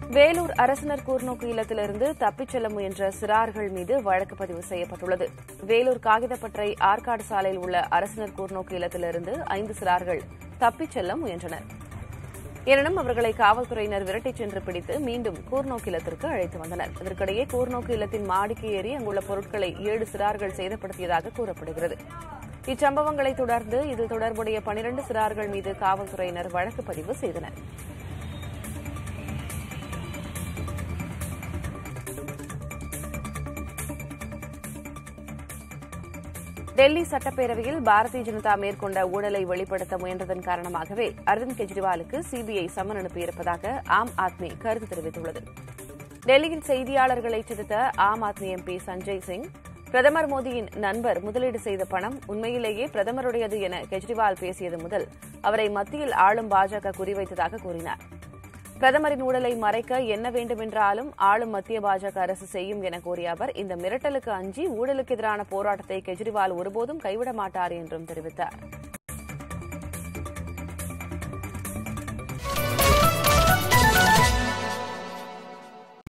வேலூர் அரசினர் கூர்நோக்கு இல்லத்திலிருந்து தப்பிச் செல்ல முயன்ற சிறார்கள் மீது வழக்கு பதிவு செய்யப்பட்டுள்ளது வேலூர் காகிதப்பற்றை ஆற்காடு சாலையில் உள்ள அரசினர் கூர்நோக்கு இல்லத்திலிருந்து ஐந்து சிறார்கள் தப்பிச் செல்ல முயன்றனர் எனினும் அவர்களை காவல்துறையினர் விரட்டிச் சென்று பிடித்து மீண்டும் கூர்நோக்கு இல்லத்திற்கு அழைத்து வந்தனர் இதற்கிடையே கூர்நோக்கு இல்லத்தின் மாடிக்கு ஏறி அங்குள்ள பொருட்களை ஏழு சிறார்கள் சேதப்படுத்தியதாக கூறப்படுகிறது இச்சம்பவங்களை தொடர்ந்து இதில் தொடர்புடைய பனிரண்டு சிறார்கள் மீது காவல்துறையினர் வழக்கு பதிவு செய்தனர் டெல்லி சட்டப்பேரவையில் பாரதிய ஜனதா மேற்கொண்ட ஊழலை வெளிப்படுத்த முயன்றதன் காரணமாகவே அரவிந்த் கெஜ்ரிவாலுக்கு சிபிஐ சம்மன் அனுப்பியிருப்பதாக ஆம் ஆத்மி கருத்து தெரிவித்துள்ளது டெல்லியில் செய்தியாளர்களை சந்தித்த ஆம் ஆத்மி எம்பி சஞ்சய் சிங் பிரதமர் மோடியின் நண்பர் முதலீடு செய்த பணம் உண்மையிலேயே பிரதமருடையது என கெஜ்ரிவால் பேசியது முதல் அவரை மத்தியில் ஆளும் பாஜக குறிவைத்ததாக கூறினார் பிரதமரின் ஊழலை மறைக்க என்ன வேண்டுமென்றாலும் ஆளும் மத்திய பாஜக அரசு செய்யும் என கூறிய அவர் இந்த மிரட்டலுக்கு அஞ்சி ஊழலுக்கு எதிரான போராட்டத்தை கெஜ்ரிவால் ஒருபோதும் கைவிட மாட்டார் என்றும் தெரிவித்தார்